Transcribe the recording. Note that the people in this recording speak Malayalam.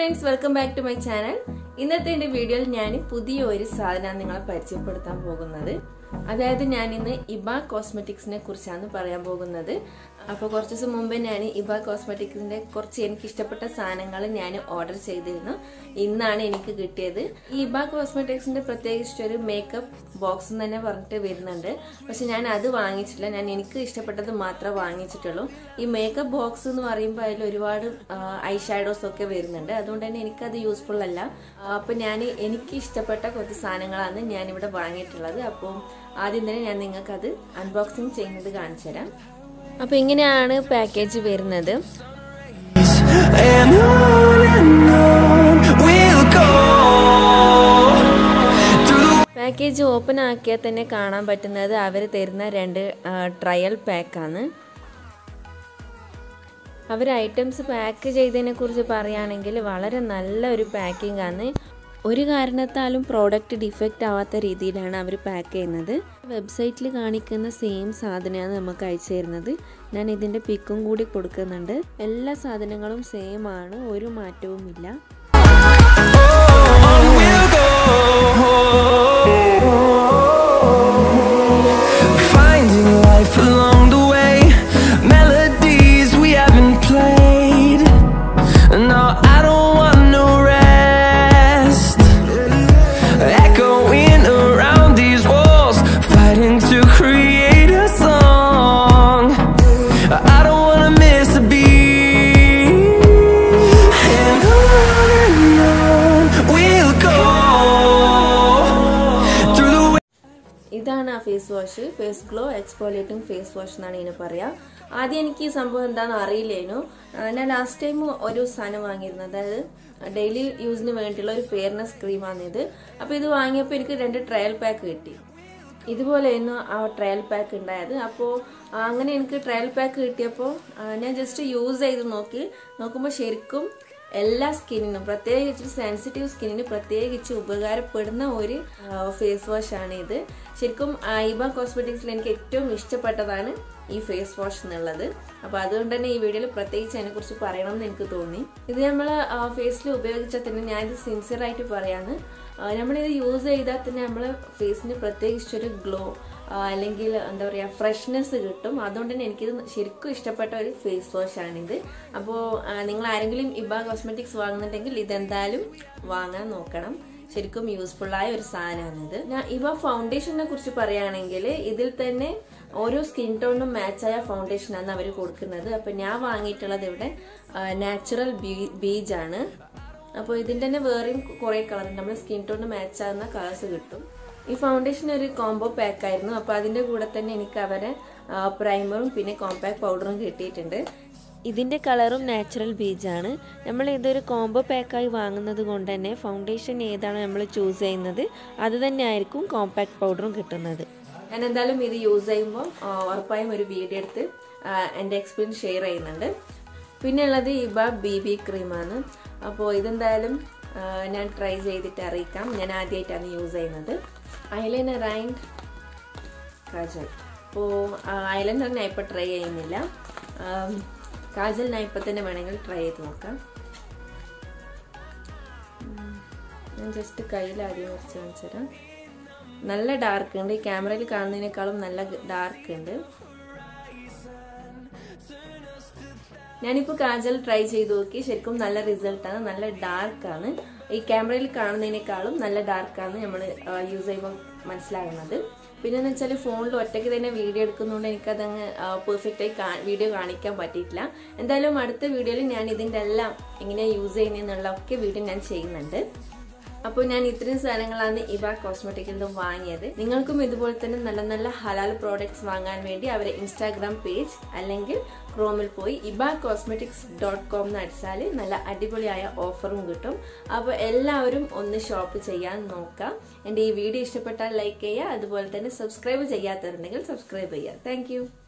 Friends welcome back to my channel ഇന്നത്തെ എൻ്റെ വീഡിയോയിൽ ഞാൻ പുതിയ ഒരു സാധനം നിങ്ങളെ പരിചയപ്പെടുത്താൻ പോകുന്നത് അതായത് ഞാൻ ഇന്ന് ഇബ കോസ്മെറ്റിക്സിനെ കുറിച്ചാണ് പറയാൻ പോകുന്നത് അപ്പോൾ കുറച്ച് ദിവസം മുമ്പ് ഞാൻ ഇബ കോസ്മെറ്റിക്സിന്റെ കുറച്ച് എനിക്ക് ഇഷ്ടപ്പെട്ട സാധനങ്ങൾ ഞാൻ ഓർഡർ ചെയ്തിരുന്നു ഇന്നാണ് എനിക്ക് കിട്ടിയത് ഈ ഇബ കോസ്മെറ്റിക്സിന്റെ പ്രത്യേകിച്ചൊരു മേക്കപ്പ് ബോക്സ് എന്ന് തന്നെ പറഞ്ഞിട്ട് വരുന്നുണ്ട് പക്ഷെ ഞാൻ അത് വാങ്ങിച്ചിട്ടില്ല ഞാൻ എനിക്ക് ഇഷ്ടപ്പെട്ടത് മാത്രമേ വാങ്ങിച്ചിട്ടുള്ളൂ ഈ മേക്കപ്പ് ബോക്സ് എന്ന് പറയുമ്പോൾ അതിൽ ഒരുപാട് ഐ ഷാഡോസ് ഒക്കെ വരുന്നുണ്ട് അതുകൊണ്ട് തന്നെ എനിക്കത് യൂസ്ഫുൾ അല്ല അപ്പം ഞാൻ എനിക്ക് ഇഷ്ടപ്പെട്ട കുറച്ച് സാധനങ്ങളാണ് ഞാനിവിടെ വാങ്ങിയിട്ടുള്ളത് അപ്പോൾ ആദ്യം തന്നെ ഞാൻ നിങ്ങൾക്കത് അൺബോക്സിങ് ചെയ്യുന്നത് കാണിച്ചു തരാം അപ്പോൾ ഇങ്ങനെയാണ് പാക്കേജ് വരുന്നത് And on and on we'll go through the package open ആക്കിയാൽ തന്നെ കാണാൻ പറ്റുന്നത് അവർ തരുന്ന രണ്ട് ട്രയൽ പാക്കാണ് അവർ ഐറ്റംസ് പാക്ക് ചെയ്തതിനെ കുറിച്ച് പറയുകയാണെങ്കിൽ വളരെ നല്ല ഒരു പാക്കിംഗ് ആണ് ഒരു കാരണത്താലും പ്രോഡക്റ്റ് ഡിഫക്റ്റ് ആവാത്ത രീതിയിലാണ് അവർ പാക്ക് ചെയ്യുന്നത് വെബ്സൈറ്റിൽ കാണിക്കുന്ന സെയിം സാധനമാണ് നമുക്ക് അയച്ചു തരുന്നത് ഞാൻ ഇതിൻ്റെ പിക്കും കൂടി കൊടുക്കുന്നുണ്ട് എല്ലാ സാധനങ്ങളും സെയിം ആണ് ഒരു മാറ്റവും ഇല്ല on we'll go. Finding life along the way, melodies we haven't played. No, I don't want no rest. Echoing around these walls, fighting to create a song. I don't wanna miss a beat. And on and on we'll go through the ഇതാണ് ആ face wash face glow exfoliating face wash എന്നാണ് ഇതിന് പറയാ ആദ്യം എനിക്ക് ഈ സംഭവം എന്താണെന്ന് അറിയില്ലേനു ആ, ഞാൻ ലാസ്റ്റ് ടൈം ഒരു സാധനം വാങ്ങിയിരുന്നു അതായത് ഡെയിലി യൂസിന് വേണ്ടിയുള്ള ഒരു ഫെയർനെസ് ക്രീമാണിത് അപ്പോൾ ഇത് വാങ്ങിയപ്പോൾ എനിക്ക് രണ്ട് ട്രയൽ പാക്ക് കിട്ടി ഇതുപോലെയായിരുന്നു ആ ട്രയൽ പാക്ക് ഉണ്ടായത് അപ്പോൾ അങ്ങനെ എനിക്ക് ട്രയൽ പാക്ക് കിട്ടിയപ്പോൾ ആ, ഞാൻ ജസ്റ്റ് യൂസ് ചെയ്ത് നോക്കി നോക്കുമ്പോൾ ശരിക്കും എല്ലാ സ്കിന്നിനും പ്രത്യേകിച്ച് സെൻസിറ്റീവ് സ്കിന്നിന് പ്രത്യേകിച്ച് ഉപകാരപ്പെടുന്ന ഒരു ഫേസ് വാഷ് ആണ് ഇത് ശരിക്കും ഐബ കോസ്മെറ്റിക്സിൽ എനിക്ക് ഏറ്റവും ഇഷ്ടപ്പെട്ടതാണ് ഈ ഫേസ് വാഷ് എന്നുള്ളത് അപ്പോൾ അതുകൊണ്ട് തന്നെ ഈ വീഡിയോയിൽ പ്രത്യേകിച്ച് അതിനെക്കുറിച്ച് പറയണം എന്ന് എനിക്ക് തോന്നി ഇത് നമ്മൾ ഫേസിൽ ഉപയോഗിച്ചാൽ തന്നെ ഞാനിത് സിൻസിയർ ആയിട്ട് പറയാണ് ആ, നമ്മളിത് യൂസ് ചെയ്താൽ തന്നെ നമ്മളെ ഫേസിന് പ്രത്യേകിച്ചൊരു ഗ്ലോ അല്ലെങ്കിൽ എന്താ പറയുക ഫ്രഷ്നെസ് കിട്ടും അതുകൊണ്ട് തന്നെ എനിക്കിത് ശരിക്കും ഇഷ്ടപ്പെട്ട ഒരു ഫേസ് വാഷ് ആണിത് അപ്പോൾ നിങ്ങൾ ആരെങ്കിലും ഇബ കോസ്മെറ്റിക്സ് വാങ്ങുന്നുണ്ടെങ്കിൽ ഇതെന്തായാലും വാങ്ങാൻ നോക്കണം ശരിക്കും യൂസ്ഫുൾ ആയ ഒരു സാധനമാണിത് ഞാൻ ഇവ ഫൗണ്ടേഷനെ കുറിച്ച് പറയുകയാണെങ്കിൽ ഇതിൽ തന്നെ ഓരോ സ്കിൻ ടോണിനും മാച്ചായ ഫൗണ്ടേഷനാണ് അവർ കൊടുക്കുന്നത് അപ്പം ഞാൻ വാങ്ങിയിട്ടുള്ളത് ഇവിടെ നാച്ചുറൽ ബീജ് ആണ് അപ്പോൾ ഇതിൻ്റെ തന്നെ വേറെയും കുറേ കളർ നമ്മുടെ സ്കിൻ ടോണിന് മാച്ച് ആകുന്ന കളേഴ്സ് കിട്ടും ഈ ഫൗണ്ടേഷൻ ഒരു കോംബോ പാക്ക് ആയിരുന്നു അപ്പോൾ അതിൻ്റെ കൂടെ തന്നെ എനിക്ക് അവരെ പ്രൈമറും പിന്നെ കോമ്പാക്ട് പൗഡറും കിട്ടിയിട്ടുണ്ട് ഇതിൻ്റെ കളറും നാച്ചുറൽ ബീജാണ് നമ്മൾ ഇതൊരു കോംബോ പാക്കായി വാങ്ങുന്നത് കൊണ്ട് തന്നെ ഫൗണ്ടേഷൻ ഏതാണ് നമ്മൾ ചൂസ് ചെയ്യുന്നത് അത് തന്നെ ആയിരിക്കും കോമ്പാക്ട് പൗഡറും കിട്ടുന്നത് ഞാൻ എന്തായാലും ഇത് യൂസ് ചെയ്യുമ്പോൾ ഉറപ്പായും ഒരു വീഡിയോ എടുത്ത് ആ, എൻ്റെ എക്സ്പീരിയൻസ് ഷെയർ ചെയ്യുന്നുണ്ട് പിന്നെ ഉള്ളത് ഇബ ബി ബി ക്രീമാണ് അപ്പോൾ ഇതെന്തായാലും ആ, ഞാൻ ട്രൈ ചെയ്തിട്ട് അറിയിക്കാം ഞാൻ ആദ്യമായിട്ടാണ് യൂസ് ചെയ്യുന്നത് ഐലൈനർ ആൻഡ് കാജൽ അപ്പോൾ ഐലൈനർ ഞാൻ ഇപ്പോൾ ട്രൈ ചെയ്യുന്നില്ല ആം, കാജൽ ഞാൻ ഇപ്പം തന്നെ വേണമെങ്കിൽ ട്രൈ ചെയ്ത് നോക്കാം ഉം, ഞാൻ ജസ്റ്റ് കയ്യിൽ ആദ്യം കുറച്ച് കാണിച്ചു തരാം നല്ല ഡാർക്ക് ഉണ്ട് ഈ ക്യാമറയിൽ കാണുന്നതിനേക്കാളും നല്ല ഡാർക്ക് ഉണ്ട് ഞാനിപ്പോൾ കാജൽ ട്രൈ ചെയ്ത് നോക്കി ശരിക്കും നല്ല റിസൾട്ടാണ് നല്ല ഡാർക്കാണ് ഈ ക്യാമറയിൽ കാണുന്നതിനേക്കാളും നല്ല ഡാർക്കാണ് നമ്മൾ യൂസ് ചെയ്യുമ്പോൾ മനസ്സിലാകുന്നത് പിന്നെ എന്ന് വെച്ചാൽ ഫോണിൽ ഒറ്റയ്ക്ക് തന്നെ വീഡിയോ എടുക്കുന്നതുകൊണ്ട് എനിക്കതങ്ങ് പെർഫെക്റ്റായി വീഡിയോ കാണിക്കാൻ പറ്റിയിട്ടില്ല എന്തായാലും അടുത്ത വീഡിയോയിൽ ഞാൻ ഇതിൻ്റെ എല്ലാം എങ്ങനെയാണ് യൂസ് ചെയ്യുന്നതെന്നുള്ള ഒക്കെ വീഡിയോ ഞാൻ ചെയ്യുന്നുണ്ട് അപ്പോൾ ഞാൻ ഇത്രയും സാധനങ്ങളാണ് ഇവ കോസ്മെറ്റിക്കിൽ നിന്നും വാങ്ങിയത് നിങ്ങൾക്കും ഇതുപോലെ തന്നെ നല്ല നല്ല ഹലാൽ പ്രോഡക്ട്സ് വാങ്ങാൻ വേണ്ടി അവരെ ഇൻസ്റ്റാഗ്രാം പേജ് അല്ലെങ്കിൽ ക്രോമിൽ പോയി ഇബ കോസ്മെറ്റിക്സ് ഡോട്ട് കോം എന്ന് അടിച്ചാൽ നല്ല അടിപൊളിയായ ഓഫറും കിട്ടും അപ്പോൾ എല്ലാവരും ഒന്ന് ഷോപ്പ് ചെയ്യാൻ നോക്കാം എൻ്റെ ഈ വീഡിയോ ഇഷ്ടപ്പെട്ടാൽ ലൈക്ക് ചെയ്യുക അതുപോലെ തന്നെ സബ്സ്ക്രൈബ് ചെയ്യാത്തവരുണ്ടെങ്കിൽ സബ്സ്ക്രൈബ് ചെയ്യുക താങ്ക്